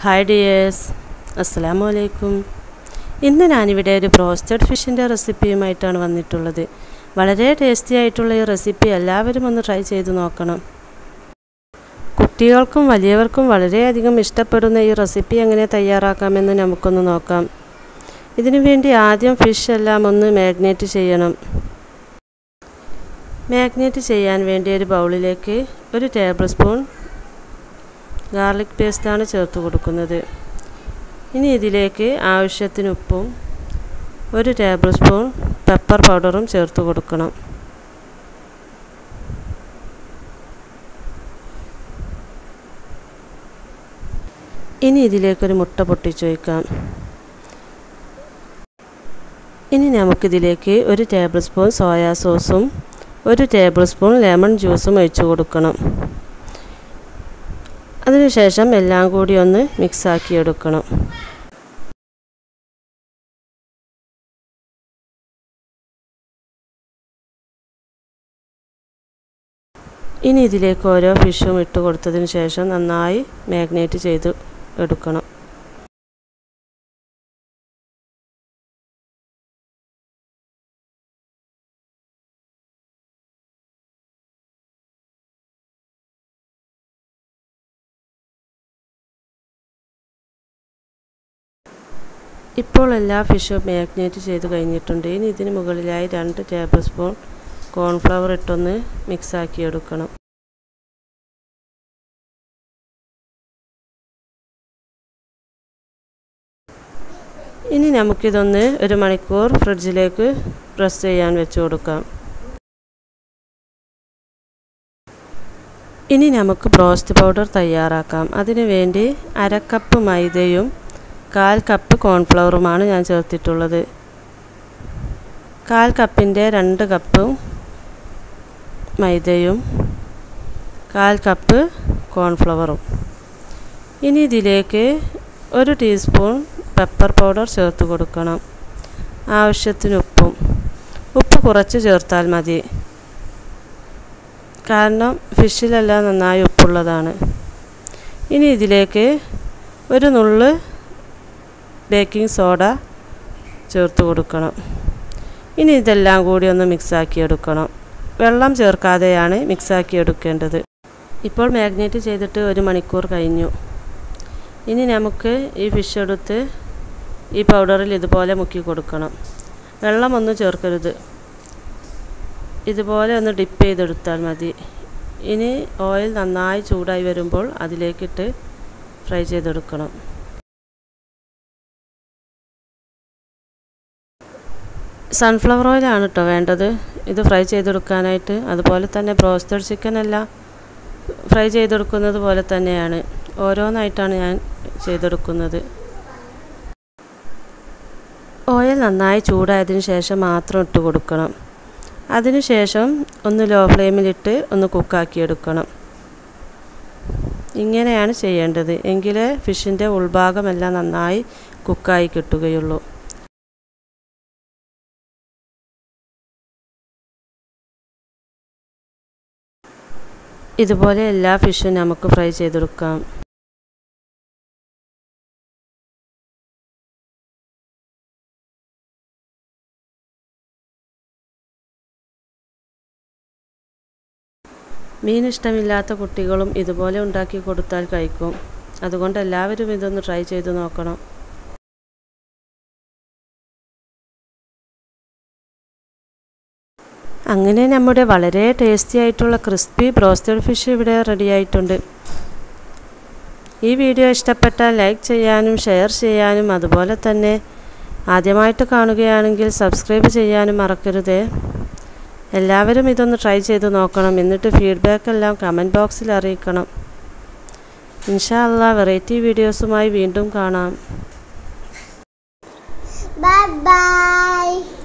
Hi dears അസ്സലാമു അലൈക്കും ഇന്ന് ഞാനിവിടെ ഒരു ബ്രോസ്റ്റഡ് ഫിഷിൻ്റെ റെസിപ്പിയുമായിട്ടാണ് വന്നിട്ടുള്ളത് വളരെ ടേസ്റ്റി ആയിട്ടുള്ള ഈ റെസിപ്പി എല്ലാവരും ഒന്ന് ട്രൈ ചെയ്ത് നോക്കണം കുട്ടികൾക്കും വലിയവർക്കും വളരെയധികം ഇഷ്ടപ്പെടുന്ന ഈ റെസിപ്പി എങ്ങനെ തയ്യാറാക്കാമെന്ന് നമുക്കൊന്ന് നോക്കാം ഇതിനു വേണ്ടി ആദ്യം ഫിഷ് എല്ലാം ഒന്ന് മാഗ്നേറ്റ് ചെയ്യണം മാഗ്നേറ്റ് ചെയ്യാൻ വേണ്ടി ഒരു ബൗളിലേക്ക് ഒരു ടേബിൾ സ്പൂൺ ഗാർലിക് പേസ്റ്റാണ് ചേർത്ത് കൊടുക്കുന്നത് ഇനി ഇതിലേക്ക് ആവശ്യത്തിന് ഉപ്പും ഒരു ടേബിൾ സ്പൂൺ പെപ്പർ പൗഡറും ചേർത്ത് കൊടുക്കണം ഇനി ഇതിലേക്കൊരു മുട്ട പൊട്ടിച്ച് വയ്ക്കാം ഇനി നമുക്കിതിലേക്ക് ഒരു ടേബിൾ സ്പൂൺ സോയാ സോസും ഒരു ടേബിൾ സ്പൂൺ ലെമൺ ജ്യൂസും ഒഴിച്ചു കൊടുക്കണം അതിനുശേഷം എല്ലാം കൂടി ഒന്ന് മിക്സാക്കി എടുക്കണം ഇനി ഇതിലേക്ക് ഓരോ ഫിഷും ഇട്ട് കൊടുത്തതിന് ശേഷം നന്നായി മാഗ്നേറ്റ് ചെയ്ത് എടുക്കണം ഇപ്പോൾ എല്ലാ ഫിഷും മാഗ്നേറ്റ് ചെയ്ത് കഴിഞ്ഞിട്ടുണ്ട് ഇനി ഇതിന് മുകളിലായി രണ്ട് ടേബിൾ സ്പൂൺ കോൺഫ്ലവർ ഇട്ടൊന്ന് മിക്സാക്കി എടുക്കണം ഇനി നമുക്കിതൊന്ന് ഒരു മണിക്കൂർ ഫ്രിഡ്ജിലേക്ക് പ്രസ് ചെയ്യാൻ വെച്ച് കൊടുക്കാം ഇനി നമുക്ക് ബ്രോസ്റ്റ് പൗഡർ തയ്യാറാക്കാം അതിനു വേണ്ടി അര കപ്പ് മൈദയും കാൽ കപ്പ് കോൺഫ്ലവറുമാണ് ഞാൻ ചേർത്തിട്ടുള്ളത് കാൽ കപ്പിൻ്റെ രണ്ട് കപ്പും മൈദയും കാൽ കപ്പ് കോൺഫ്ലവറും ഇനി ഇതിലേക്ക് ഒരു ടീസ്പൂൺ പെപ്പർ പൗഡർ ചേർത്ത് കൊടുക്കണം ആവശ്യത്തിന് ഉപ്പും ഉപ്പ് കുറച്ച് ചേർത്താൽ മതി കാരണം ഫിഷിലെല്ലാം നന്നായി ഉപ്പുള്ളതാണ് ഇനി ഇതിലേക്ക് ഒരു നുള്ള് ബേക്കിംഗ് സോഡ ചേർത്ത് കൊടുക്കണം ഇനി ഇതെല്ലാം കൂടി ഒന്ന് മിക്സാക്കി എടുക്കണം വെള്ളം ചേർക്കാതെയാണ് മിക്സാക്കി എടുക്കേണ്ടത് ഇപ്പോൾ മാഗ്നേറ്റ് ചെയ്തിട്ട് ഒരു മണിക്കൂർ കഴിഞ്ഞു ഇനി നമുക്ക് ഈ ഫിഷ് എടുത്ത് ഈ പൗഡറിൽ ഇതുപോലെ മുക്കി കൊടുക്കണം വെള്ളമൊന്നും ചേർക്കരുത് ഇതുപോലെ ഒന്ന് ഡിപ്പ് ചെയ്തെടുത്താൽ മതി ഇനി ഓയിൽ നന്നായി ചൂടായി വരുമ്പോൾ അതിലേക്കിട്ട് ഫ്രൈ ചെയ്തെടുക്കണം സൺഫ്ലവർ ഓയിലാണ് കേട്ടോ വേണ്ടത് ഇത് ഫ്രൈ ചെയ്തെടുക്കാനായിട്ട് അതുപോലെ തന്നെ ബ്രോസ്റ്റഡ് ചിക്കൻ എല്ലാം ഫ്രൈ ചെയ്തെടുക്കുന്നത് പോലെ തന്നെയാണ് ഓരോന്നായിട്ടാണ് ഞാൻ ചെയ്തെടുക്കുന്നത് ഓയിൽ നന്നായി ചൂടായതിനു ശേഷം മാത്രം ഇട്ട് കൊടുക്കണം അതിനുശേഷം ഒന്ന് ലോ ഫ്ലെയിമിലിട്ട് ഒന്ന് കുക്കാക്കി എടുക്കണം ഇങ്ങനെയാണ് ചെയ്യേണ്ടത് എങ്കിലേ ഫിഷിൻ്റെ ഉൾഭാഗമെല്ലാം നന്നായി കുക്കായി കിട്ടുകയുള്ളൂ ഇതുപോലെ എല്ലാ ഫിഷും നമുക്ക് ഫ്രൈ ചെയ്തെടുക്കാം മീൻ ഇഷ്ടമില്ലാത്ത കുട്ടികളും ഇതുപോലെ ഉണ്ടാക്കി കൊടുത്താൽ കഴിക്കും അതുകൊണ്ട് എല്ലാവരും ഇതൊന്ന് ട്രൈ ചെയ്ത് നോക്കണം അങ്ങനെ നമ്മുടെ വളരെ ടേസ്റ്റി ആയിട്ടുള്ള ക്രിസ്പി ബ്രോസ്റ്റഡ് ഫിഷ് ഇവിടെ റെഡി ആയിട്ടുണ്ട് ഈ വീഡിയോ ഇഷ്ടപ്പെട്ടാൽ ലൈക്ക് ചെയ്യാനും ഷെയർ ചെയ്യാനും അതുപോലെ തന്നെ ആദ്യമായിട്ട് കാണുകയാണെങ്കിൽ സബ്സ്ക്രൈബ് ചെയ്യാനും മറക്കരുതേ എല്ലാവരും ഇതൊന്ന് ട്രൈ ചെയ്ത് നോക്കണം എന്നിട്ട് ഫീഡ്ബാക്ക് എല്ലാം കമൻറ്റ് ബോക്സിൽ അറിയിക്കണം ഇൻഷാ അല്ലാ വെറൈറ്റി വീഡിയോസുമായി വീണ്ടും കാണാം Bye bye.